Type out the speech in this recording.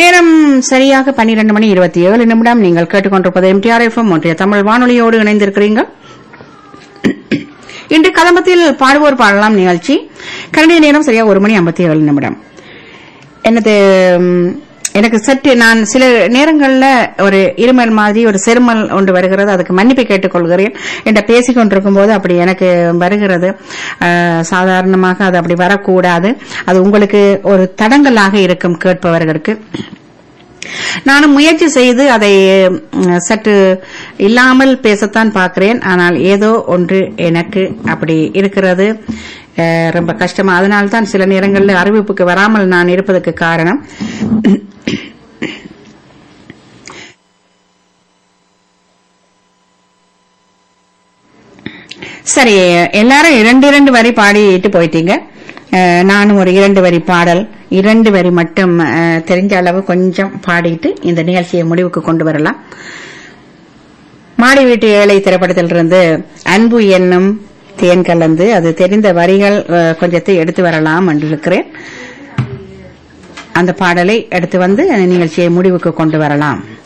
நேரம் சரியாக பன்னிரண்டு மணி இருபத்தி ஏழு நிமிடம் நீங்கள் கேட்டுக்கொண்டிருப்பது எம்டிஆர் எஃப்எம் ஒன்றிய தமிழ் வானொலியோடு இணைந்திருக்கிறீர்கள் இன்று கதம்பத்தில் பாடுவோர் பாடலாம் நிகழ்ச்சி கரண்டிய நேரம் சரியா ஒரு மணி ஐம்பத்தி ஏழு நிமிடம் எனது ம், எனக்கு சற்று நான் சில நேரங்கள்ல ஒரு இருமல் மாதிரி ஒரு செருமல் ஒன்று வருகிறது அதுக்கு மன்னிப்பு கேட்டுக்கொள்கிறேன் என்ற பேசிக் கொண்டிருக்கும் போது அப்படி எனக்கு வருகிறது அஹ், சாதாரணமாக அது அப்படி வரக்கூடாது அது உங்களுக்கு ஒரு தடங்கலாக இருக்கும் கேட்பவர்களுக்கு நானும் முயற்சி செய்து அதை ம், சற்று இல்லாமல் பேசத்தான் பார்க்கிறேன் ஆனால் ஏதோ ஒன்று எனக்கு அப்படி இருக்கிறது அஹ், ரொம்ப கஷ்டமா அதனால்தான் தான் சில நேரங்களில் அறிவிப்புக்கு வராமல் நான் இருப்பதற்கு காரணம் சரி எல்லாரும் இரண்டு இரண்டு வரி பாடிட்டு போயிட்டீங்க அஹ், நானும் ஒரு இரண்டு வரி பாடல் இரண்டு வரி மட்டும் அஹ், தெரிஞ்ச அளவு கொஞ்சம் பாடிட்டு இந்த நிகழ்ச்சியை முடிவுக்கு கொண்டு வரலாம் மாடி வீட்டு ஏழை திரைப்படத்திலிருந்து அன்பு என்னும் தேன் கலந்து அது தெரிந்த வரிகள் அஹ், கொஞ்சத்தை எடுத்து வரலாம் என்று இருக்கிறேன் அந்த பாடலை எடுத்து வந்து நிகழ்ச்சியை முடிவுக்கு கொண்டு வரலாம்